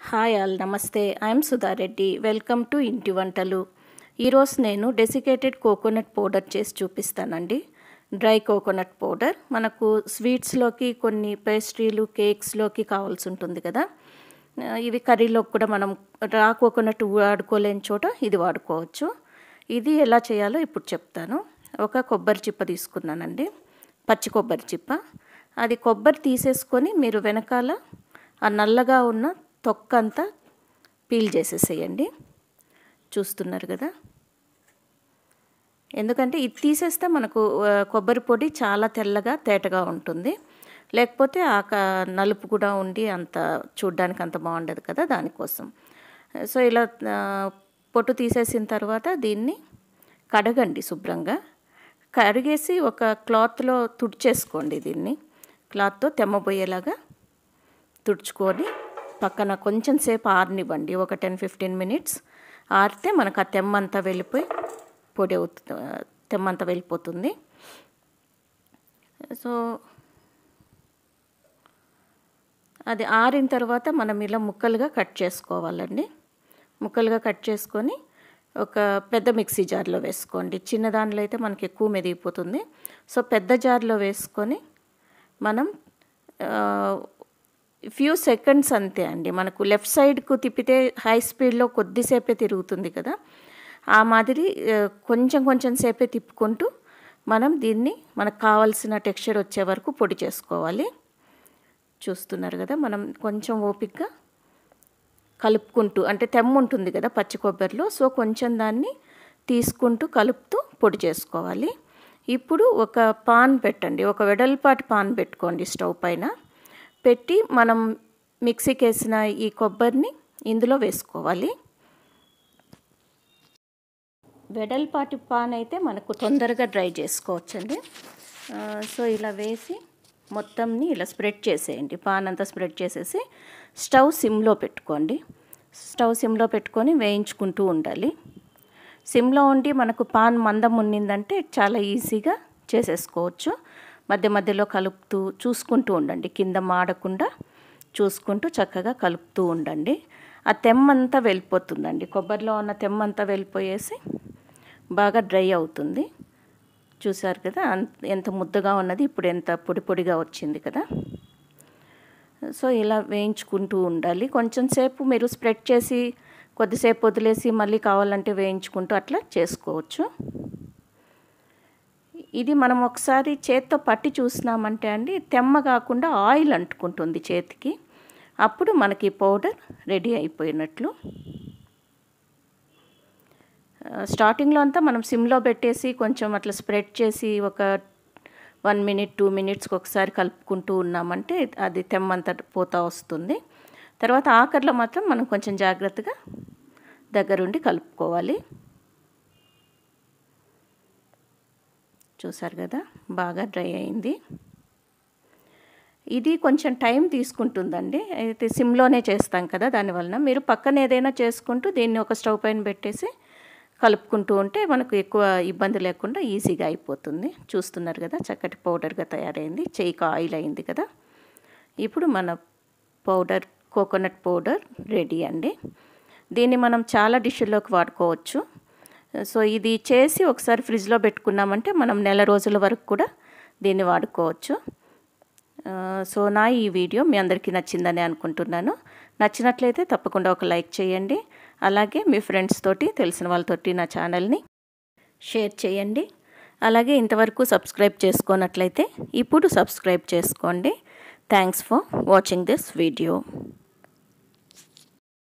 hi all నమస్తే I'm Sudha Reddy welcome to Inti Vantalu ఈరోజు నేను డెసికేటెడ్ కోకోనట్ పౌడర్ చేసి చూపిస్తానండి డ్రై కోకోనట్ పౌడర్ మనకు స్వీట్స్లోకి కొన్ని పేస్ట్రీలు కేక్స్లోకి కావాల్సి ఉంటుంది కదా ఆ, ఇవి కర్రీలోకి కూడా మనం రా కోకోనట్ వాడుకోలేని చోట ఇది వాడుకోవచ్చు ఇది ఎలా చేయాలో ఇప్పుడు చెప్తాను ఒక కొబ్బరి చిప్ప తీసుకున్నానండి పచ్చి కొబ్బరి చిప్ప అది కొబ్బరి తీసేసుకొని మీరు వెనకాల ఆ నల్లగా ఉన్న తొక్క అంతా పీల్ చేసేసేయండి చూస్తున్నారు కదా ఎందుకంటే ఇది తీసేస్తే మనకు ఆ, కొబ్బరి పొడి చాలా తెల్లగా తేటగా ఉంటుంది లేకపోతే ఆ క- నలుపు కూడా ఉండి అంత చూడ్డానికి అంత బాగుండదు కదా దానికోసం సో ఇలా ఆ, పొట్టు తీసేసిన తర్వాత దీన్ని కడగండి శుభ్రంగా కడిగేసి ఒక క్లాత్లో తుడిచేసుకోండి దీన్ని క్లాత్తో తెమ్మబోయేలాగా తుడుచుకొని పక్కన కొంచెం సేపు ఆరనివ్వండి ఒక టెన్ ఫిఫ్టీన్ మినిట్స్ ఆరితే మనకు ఆ తెమ్మంతా వెళ్ళిపోయి పొడి అవుతుంది తెమ్మంతా వెళ్ళిపోతుంది సో అది ఆరిన తర్వాత మనం ఇలా ముక్కలుగా కట్ చేసుకోవాలండి ముక్కలుగా కట్ చేసుకొని ఒక పెద్ద మిక్సీ జార్లో వేసుకోండి చిన్న దానిలో అయితే మనకి ఎక్కువ మెదిగిపోతుంది సో పెద్ద జార్లో వేసుకొని మనం ఫ్యూ సెకండ్స్ అంతే అండి మనకు లెఫ్ట్ సైడ్కు తిప్పితే హై స్పీడ్లో కొద్దిసేపే తిరుగుతుంది కదా ఆ మాదిరి ఆ, కొంచెం కొంచెం సేపే తిప్పుకుంటూ మనం దీన్ని మనకు కావాల్సిన టెక్స్చర్ వచ్చే వరకు పొడి చేసుకోవాలి చూస్తున్నారు కదా మనం కొంచెం ఓపిక్గా కలుపుకుంటూ అంటే తెమ్మ ఉంటుంది కదా పచ్చి కొబ్బరిలో సో కొంచెం దాన్ని తీసుకుంటూ కలుపుతూ పొడి చేసుకోవాలి ఇప్పుడు ఒక పాన్ పెట్టండి ఒక వెడల్పాటి పాన్ పెట్టుకోండి స్టవ్ పైన పెట్టి మనం మిక్సీకి వేసిన ఈ కొబ్బరిని ఇందులో వేసుకోవాలి వెడల్పాటి పాన్ అయితే మనకు తొందరగా డ్రై చేసుకోవచ్చండి ఆ, సో ఇలా వేసి మొత్తంని ఇలా స్ప్రెడ్ చేసేయండి పాన్ అంతా స్ప్రెడ్ చేసేసి స్టవ్ సిమ్లో పెట్టుకోండి స్టవ్ సిమ్లో పెట్టుకొని వేయించుకుంటూ ఉండాలి సిమ్లో ఉండి మనకు పాన్ మందం ఉన్నిందంటే చాలా ఈజీగా చేసేసుకోవచ్చు మధ్య మధ్యలో కలుపుతూ చూసుకుంటూ ఉండండి కింద మాడకుండా చూసుకుంటూ చక్కగా కలుపుతూ ఉండండి ఆ తెమ్మంతా వెళ్ళిపోతుందండి కొబ్బరిలో ఉన్న తెమ్మంతా వెళ్ళిపోయేసి బాగా డ్రై అవుతుంది చూసారు కదా అంత ఎంత ముద్దగా ఉన్నది ఇప్పుడు ఎంత పొడి పొడిగా వచ్చింది కదా సో ఇలా వేయించుకుంటూ ఉండాలి కొంచెం సేపు మీరు స్ప్రెడ్ చేసి కొద్దిసేపు వదిలేసి మళ్ళీ కావాలంటే వేయించుకుంటూ అట్లా చేసుకోవచ్చు ఇది మనం ఒకసారి చేత్తో పట్టి చూసినామంటే అండి తెమ్మ కాకుండా ఆయిల్ అంటుకుంటుంది చేతికి అప్పుడు మనకి పౌడర్ రెడీ అయిపోయినట్లు స్టార్టింగ్లో అంతా మనం సిమ్లో పెట్టేసి కొంచెం అట్లా స్ప్రెడ్ చేసి ఒక వన్ మినిట్ టూ మినిట్స్కి ఒకసారి కలుపుకుంటూ ఉన్నామంటే అది తెమ్మంత పోతా వస్తుంది తర్వాత ఆఖరిలో మాత్రం మనం కొంచెం జాగ్రత్తగా దగ్గరుండి కలుపుకోవాలి చూసారు కదా బాగా డ్రై అయింది ఇది కొంచెం టైం తీసుకుంటుందండి అయితే సిమ్లోనే చేస్తాం కదా దానివలన మీరు పక్కన ఏదైనా చేసుకుంటూ దీన్ని ఒక స్టవ్ పైన పెట్టేసి కలుపుకుంటూ ఉంటే మనకు ఎక్కువ ఇబ్బంది లేకుండా ఈజీగా అయిపోతుంది చూస్తున్నారు కదా చక్కటి పౌడర్గా తయారైంది చేయికి ఆయిల్ అయింది కదా ఇప్పుడు మన పౌడర్ కోకోనట్ పౌడర్ రెడీ అండి దీన్ని మనం చాలా డిష్లోకి వాడుకోవచ్చు సో ఇది చేసి ఒకసారి ఫ్రిడ్జ్లో పెట్టుకున్నామంటే మనం నెల రోజుల వరకు కూడా దీన్ని వాడుకోవచ్చు ఆ, సో నా ఈ వీడియో మీ అందరికీ నచ్చిందని అనుకుంటున్నాను నచ్చినట్లయితే తప్పకుండా ఒక లైక్ చేయండి అలాగే మీ ఫ్రెండ్స్ తోటి తెలిసిన వాళ్ళతోటి నా ఛానల్ని షేర్ చేయండి అలాగే ఇంతవరకు సబ్స్క్రైబ్ చేసుకోనట్లయితే ఇప్పుడు సబ్స్క్రైబ్ చేసుకోండి thanks for watching this video